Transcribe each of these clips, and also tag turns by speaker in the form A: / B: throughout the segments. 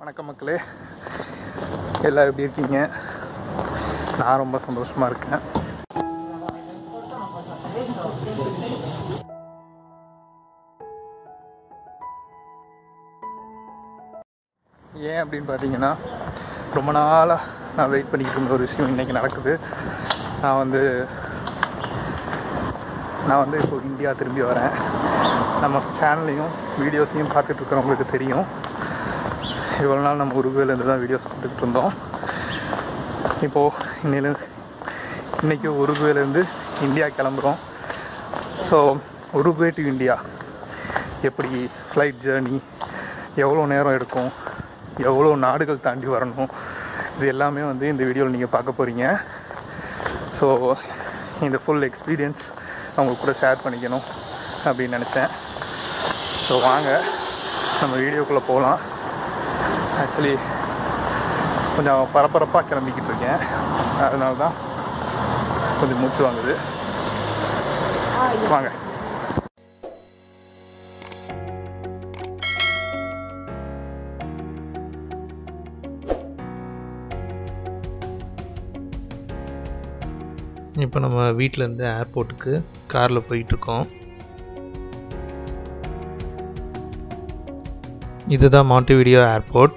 A: வணக்கம் மக்களே எல்லோரும் எப்படி இருக்கீங்க நான் ரொம்ப சந்தோஷமாக இருக்கேன் ஏன் அப்படின்னு பார்த்தீங்கன்னா ரொம்ப நாளாக நான் வெயிட் பண்ணிக்கிட்டு இருந்த ஒரு விஷயம் இன்றைக்கி நடக்குது நான் வந்து நான் வந்து இப்போ இந்தியா திரும்பி வரேன் நம்ம சேனலையும் வீடியோஸையும் பார்த்துட்டு இருக்கிறவங்களுக்கு தெரியும் இவ்வளோ நாள் நம்ம உருகுவேலேருந்து தான் வீடியோஸ் பார்த்துக்கிட்டு இருந்தோம் இப்போது இன்னில இன்றைக்கி உருகுவேலேருந்து இந்தியா கிளம்புறோம் ஸோ உருகுவே டு இந்தியா எப்படி ஃப்ளைட் ஜேர்னி எவ்வளோ நேரம் எடுக்கும் எவ்வளோ நாடுகள் தாண்டி வரணும் இது எல்லாமே வந்து இந்த வீடியோவில் நீங்கள் பார்க்க போகிறீங்க ஸோ இந்த ஃபுல் எக்ஸ்பீரியன்ஸ் அவங்க கூட ஷேர் பண்ணிக்கணும் அப்படின்னு நினச்சேன் ஸோ வாங்க நம்ம வீடியோக்குள்ளே போகலாம் ஆக்சுவலி கொஞ்சம் பரபரப்பாக கிளம்பிக்கிட்டு இருக்கேன் அதனால தான் கொஞ்சம் மூச்சு வாங்குது வாங்க
B: இப்போ நம்ம வீட்டிலேருந்து ஏர்போர்ட்டுக்கு காரில் போயிட்டுருக்கோம் இதுதான் மாண்டிவிடியோ ஏர்போர்ட்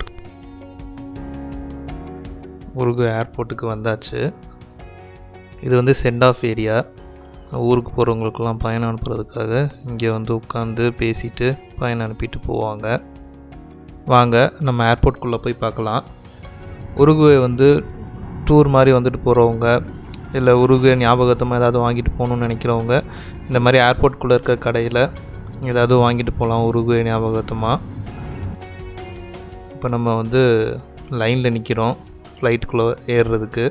B: உருகு ஏர்போர்ட்டுக்கு வந்தாச்சு இது வந்து சென்ட் ஆஃப் ஏரியா ஊருக்கு போகிறவங்களுக்கெல்லாம் பயணம் அனுப்புறதுக்காக இங்கே வந்து உட்காந்து பேசிட்டு பயணம் அனுப்பிட்டு போவாங்க வாங்க நம்ம ஏர்போர்ட்குள்ளே போய் பார்க்கலாம் உருகுவே வந்து டூர் மாதிரி வந்துட்டு போகிறவங்க இல்லை உருகு ஞாபகத்தமாக ஏதாவது வாங்கிட்டு போகணுன்னு நினைக்கிறவங்க இந்த மாதிரி ஏர்போர்ட்குள்ளே இருக்க கடையில் ஏதாவது வாங்கிட்டு போகலாம் உருகு ஞாபகத்தமாக இப்போ நம்ம வந்து லைனில் நிற்கிறோம் ஃப்ளைட்டுக்குள்ளே ஏறுறதுக்கு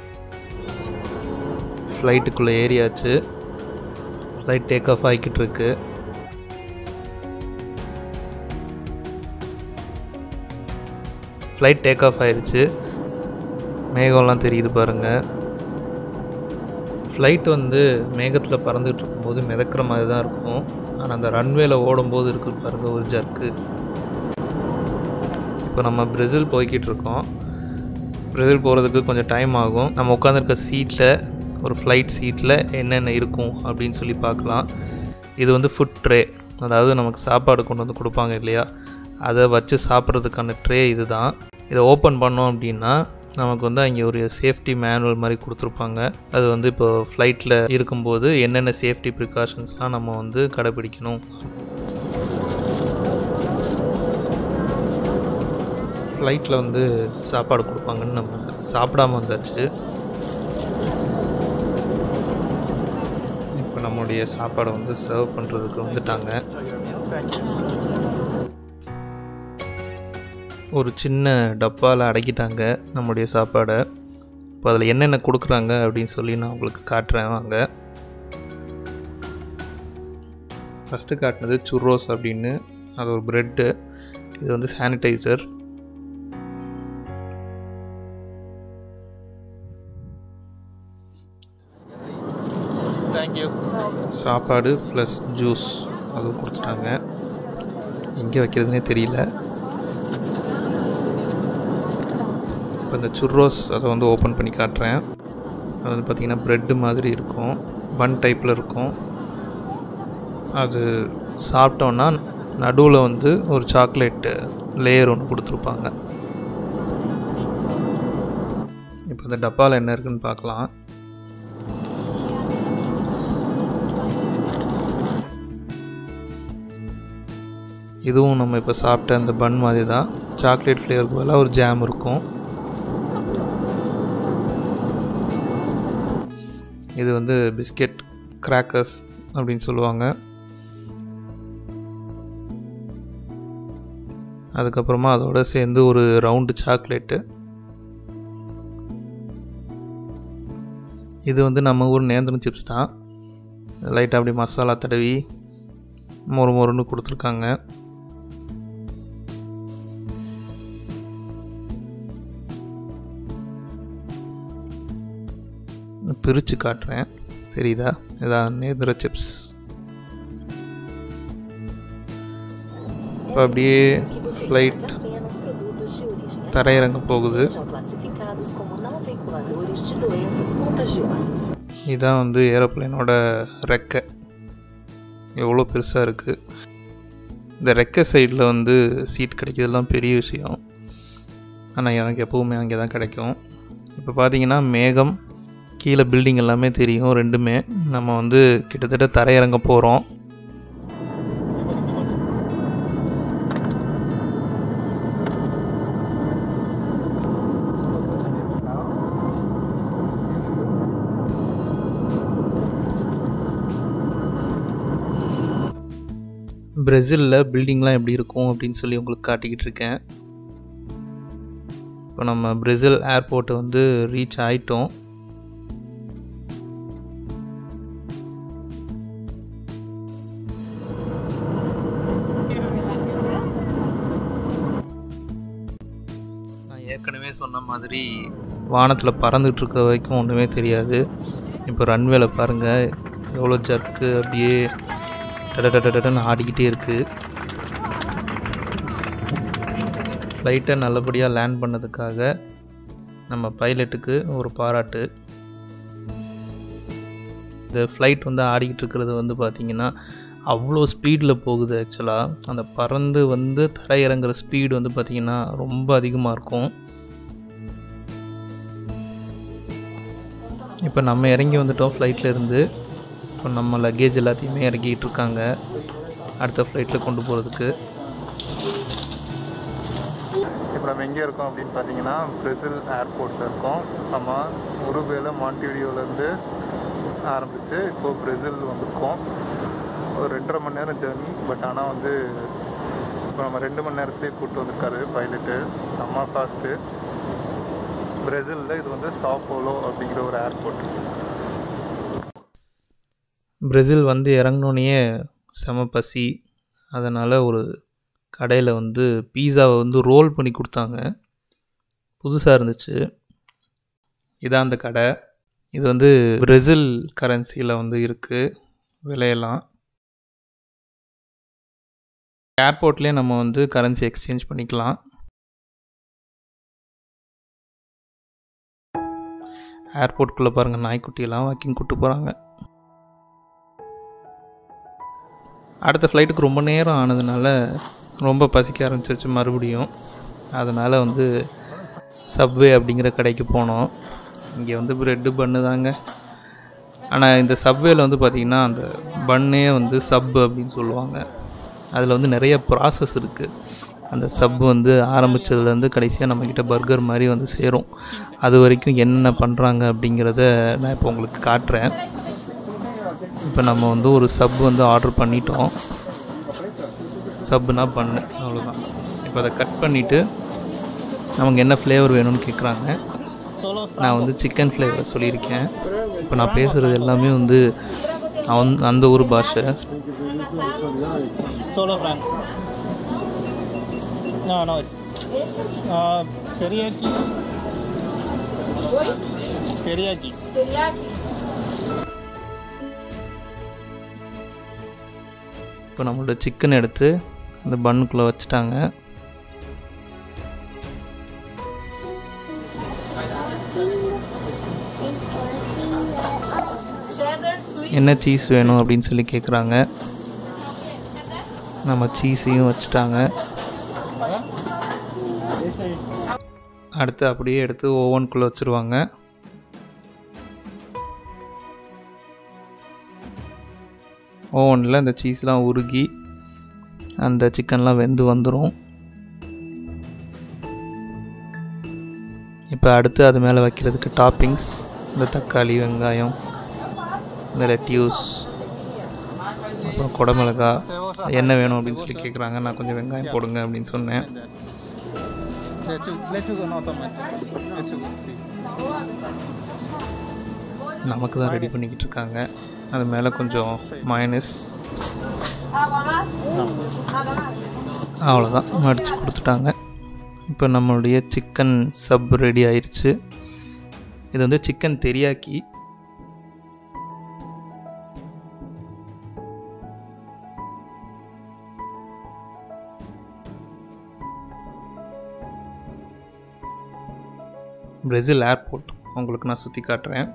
B: ஃப்ளைட்டுக்குள்ளே ஏறியாச்சு ஃப்ளைட் டேக் ஆஃப் ஆகிக்கிட்டு இருக்கு ஃப்ளைட் டேக் ஆஃப் ஆயிடுச்சு மேகம்லாம் தெரியுது பாருங்கள் ஃப்ளைட் வந்து மேகத்தில் பறந்துட்டு இருக்கும்போது மிதக்கிற மாதிரி தான் இருக்கும் ஆனால் அந்த ரன்வேல ஓடும்போது இருக்குது பாருங்க ஒரு ஜர்க்கு இப்போ நம்ம பிரேசில் போய்கிட்டு இருக்கோம் பிரேசில் போகிறதுக்கு கொஞ்சம் டைம் ஆகும் நம்ம உட்காந்துருக்க சீட்டில் ஒரு ஃப்ளைட் சீட்டில் என்னென்ன இருக்கும் அப்படின்னு சொல்லி பார்க்கலாம் இது வந்து ஃபுட் ட்ரே அதாவது நமக்கு சாப்பாடு கொண்டு வந்து கொடுப்பாங்க இல்லையா அதை வச்சு சாப்பிட்றதுக்கான ட்ரே இது தான் இதை ஓப்பன் பண்ணோம் அப்படின்னா நமக்கு வந்து அங்கே ஒரு சேஃப்டி மேனுவல் மாதிரி கொடுத்துருப்பாங்க அது வந்து இப்போ ஃப்ளைட்டில் இருக்கும்போது என்னென்ன சேஃப்டி ப்ரிகாஷன்ஸ்லாம் நம்ம வந்து கடைப்பிடிக்கணும் ஃப்ளைட்டில் வந்து சாப்பாடு கொடுப்பாங்கன்னு நம்ம சாப்பிடாம வந்தாச்சு இப்போ நம்மளுடைய சாப்பாடை வந்து சர்வ் பண்ணுறதுக்கு வந்துட்டாங்க ஒரு சின்ன டப்பாவில் அடக்கிட்டாங்க நம்முடைய சாப்பாடை இப்போ அதில் என்னென்ன கொடுக்குறாங்க அப்படின்னு சொல்லி நான் உங்களுக்கு காட்டுறேன் வாங்க ஃபஸ்ட்டு காட்டினது சுர்ரோஸ் அப்படின்னு அது ஒரு ப்ரெட்டு இது வந்து சானிடைசர்
A: தேங்க்யூ
B: சாப்பாடு ப்ளஸ் ஜூஸ் அதுவும் கொடுத்துட்டாங்க எங்கே வைக்கிறதுனே தெரியல இப்போ இந்த சுர்ரோஸ் அதை வந்து ஓப்பன் பண்ணி காட்டுறேன் அது வந்து பார்த்திங்கன்னா ப்ரெட்டு மாதிரி இருக்கும் பன் டைப்பில் இருக்கும் அது சாப்பிட்டோன்னா நடுவில் வந்து ஒரு சாக்லேட்டு லேயர் ஒன்று கொடுத்துருப்பாங்க இப்போ இந்த டப்பாவில் என்ன இருக்குன்னு பார்க்கலாம் இதுவும் நம்ம இப்போ சாப்பிட்ட அந்த பன் மாதிரி தான் சாக்லேட் ஃப்ளேவருக்கு பதிலாக ஒரு ஜாம் இருக்கும் இது வந்து பிஸ்கெட் கிராக்கர்ஸ் அப்படின்னு சொல்லுவாங்க அதுக்கப்புறமா அதோட சேர்ந்து ஒரு ரவுண்டு சாக்லேட்டு இது வந்து நம்ம ஊர் நேந்திரம் சிப்ஸ் தான் லைட்டாக அப்படி மசாலா தடவி மொறு மொறுன்னு கொடுத்துருக்காங்க பிரித்து காட்டுறேன் தெரியுதா இதான் நேந்திர சிப்ஸ் இப்போ அப்படியே ஃப்ளைட்
C: apenas produtos de
B: தரையிறங்க போகுது
C: Sejam classificados como não veiculadores de doenças contagiosas.
B: இதான் வந்து ஏரோப்ளேனோட ரெக்கை எவ்வளோ பெருசாக இருக்குது இந்த ரெக்கை சைடில் வந்து சீட் கிடைக்கிறதுலாம் பெரிய விஷயம் ஆனால் எனக்கு எப்போவுமே அங்கே தான் கிடைக்கும் இப்போ பார்த்தீங்கன்னா மேகம் கீழே பில்டிங் எல்லாமே தெரியும் ரெண்டுமே நம்ம வந்து கிட்டத்தட்ட தரையிறங்க போகிறோம் பிரேசிலில் பில்டிங்லாம் எப்படி இருக்கும் அப்படின்னு சொல்லி உங்களுக்கு காட்டிக்கிட்டு இருக்கேன் இப்போ நம்ம பிரேசில் ஏர்போர்ட்டை வந்து ரீச் ஆயிட்டோம் நான் ஏற்கனவே சொன்ன மாதிரி வானத்தில் பறந்துட்டு இருக்க வரைக்கும் ஒன்றுமே தெரியாது இப்போ ரன்வேல பாருங்கள் எவ்வளோ ஜர்க்கு அப்படியே டடடடடன்னு ஆடிக்கிட்டே இருக்குது ஃப்ளைட்டை நல்லபடியாக லேண்ட் பண்ணதுக்காக நம்ம பைலட்டுக்கு ஒரு பாராட்டு இந்த ஃப்ளைட் வந்து ஆடிக்கிட்டு இருக்கிறது வந்து பார்த்திங்கன்னா அவ்வளோ ஸ்பீடில் போகுது ஆக்சுவலாக அந்த பறந்து வந்து தரையிறங்குற ஸ்பீடு வந்து பார்த்திங்கன்னா ரொம்ப அதிகமாக இருக்கும் இப்போ நம்ம இறங்கி வந்துட்டோம் ஃப்ளைட்டில் இருந்து இப்போ நம்ம லக்கேஜ் எல்லாத்தையுமே இறக்கிட்டு இருக்காங்க அடுத்த ஃப்ளைட்டில் கொண்டு போகிறதுக்கு
A: இப்போ நம்ம எங்கே இருக்கோம் அப்படின்னு பார்த்தீங்கன்னா பிரேசில் ஏர்போர்ட்டில் இருக்கோம் நம்ம உருவேல மாண்டிவிடியோலேருந்து ஆரம்பித்து இப்போது பிரேசில் வந்திருக்கோம் ஒரு ரெண்டரை மணி நேரம் ஜேர்னி பட் ஆனால் வந்து இப்போ நம்ம ரெண்டு மணி நேரத்துலேயே கூப்பிட்டு வந்திருக்காரு பைலட்டு செம்ம ஃபாஸ்ட்டு பிரேசிலில் இது வந்து சாப்போலோ அப்படிங்கிற ஒரு ஏர்போர்ட்
B: பிரேசில் வந்து இறங்கினோன்னே செம பசி அதனால் ஒரு கடையில் வந்து பீஸாவை வந்து ரோல் பண்ணி கொடுத்தாங்க புதுசாக இருந்துச்சு இதான் அந்த கடை இது வந்து பிரேசில் கரன்சியில் வந்து இருக்குது விலையெல்லாம் ஏர்போர்ட்லேயே நம்ம வந்து கரன்சி எக்ஸ்சேஞ்ச் பண்ணிக்கலாம் ஏர்போர்ட்குள்ளே பாருங்கள் நாய்க்குட்டியெல்லாம் வாக்கிங் கூட்டு போகிறாங்க அடுத்த ஃப்ளைட்டுக்கு ரொம்ப நேரம் ஆனதுனால ரொம்ப பசிக்க ஆரம்பிச்சிருச்சு மறுபடியும் அதனால் வந்து சப்வே அப்படிங்கிற கடைக்கு போனோம் இங்கே வந்து ப்ரெட்டு பண்ணு தாங்க ஆனால் இந்த சப்வேல வந்து பார்த்திங்கன்னா அந்த பன்னே வந்து சப் அப்படின்னு சொல்லுவாங்க அதில் வந்து நிறைய ப்ராசஸ் இருக்குது அந்த சப் வந்து ஆரம்பித்ததுலேருந்து கடைசியாக நம்மக்கிட்ட பர்கர் மாதிரி வந்து சேரும் அது வரைக்கும் என்ன பண்ணுறாங்க அப்படிங்கிறத நான் இப்போ உங்களுக்கு காட்டுறேன் இப்போ நம்ம வந்து ஒரு சப் வந்து ஆர்டர் பண்ணிட்டோம் சப்புனா பண்ணு அவ்வளோதான் இப்போ அதை கட் பண்ணிவிட்டு நமக்கு என்ன ஃப்ளேவர் வேணும்னு கேட்குறாங்க நான் வந்து சிக்கன் ஃப்ளேவர் சொல்லியிருக்கேன் இப்போ நான் பேசுகிறது எல்லாமே வந்து அவன் அந்த ஊர் பாஷை
D: Solo Frank. No, no, es. Uh, teriyaki. Teriyaki.
B: இப்போ நம்மளோட சிக்கன் எடுத்து அந்த பண்ணுக்குள்ளே வச்சுட்டாங்க என்ன சீஸ் வேணும் அப்படின்னு சொல்லி கேட்குறாங்க நம்ம சீஸையும் வச்சுட்டாங்க அடுத்து அப்படியே எடுத்து ஓவனுக்குள்ளே வச்சுருவாங்க ஓவனில் இந்த சீஸ்லாம் உருகி அந்த சிக்கன்லாம் வெந்து வந்துடும் இப்போ அடுத்து அது மேலே வைக்கிறதுக்கு டாப்பிங்ஸ் இந்த தக்காளி வெங்காயம் இந்த லெட்யூஸ் அப்புறம் குடமிளகா என்ன வேணும் அப்படின்னு சொல்லி கேட்குறாங்க நான் கொஞ்சம் வெங்காயம் போடுங்க அப்படின்னு சொன்னேன்
D: Lechuga, lechuga no tomate. Lechuga. sí.
B: நமக்கு தான் ரெடி பண்ணிக்கிட்டு இருக்காங்க அது மேலே கொஞ்சம் மயனஸ் அவ்வளோதான் மடித்து கொடுத்துட்டாங்க இப்போ நம்மளுடைய சிக்கன் சப் ரெடி ஆயிருச்சு இது வந்து சிக்கன் தெரியாக்கி பிரேசில் ஏர்போர்ட் உங்களுக்கு நான் சுற்றி காட்டுறேன்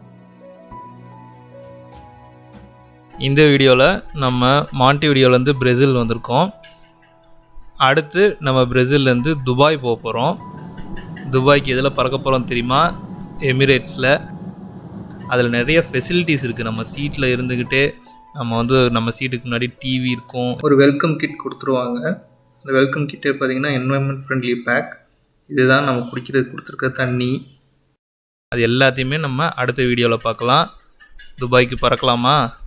B: இந்த வீடியோவில் நம்ம மாண்டி வீடியோலேருந்து பிரேசில் வந்திருக்கோம் அடுத்து நம்ம பிரேசில்லேருந்து துபாய் போக போகிறோம் துபாய்க்கு எதில் பறக்க போகிறோம் தெரியுமா எமிரேட்ஸில் அதில் நிறைய ஃபெசிலிட்டிஸ் இருக்குது நம்ம சீட்டில் இருந்துக்கிட்டே நம்ம வந்து நம்ம சீட்டுக்கு முன்னாடி டிவி இருக்கும் ஒரு வெல்கம் கிட் கொடுத்துருவாங்க இந்த வெல்கம் கிட்டே பார்த்தீங்கன்னா என்வரன்மெண்ட் ஃப்ரெண்ட்லி பேக் இதுதான் நம்ம குடிக்கிறதுக்கு கொடுத்துருக்க தண்ணி அது எல்லாத்தையுமே நம்ம அடுத்த வீடியோவில் பார்க்கலாம் துபாய்க்கு பறக்கலாமா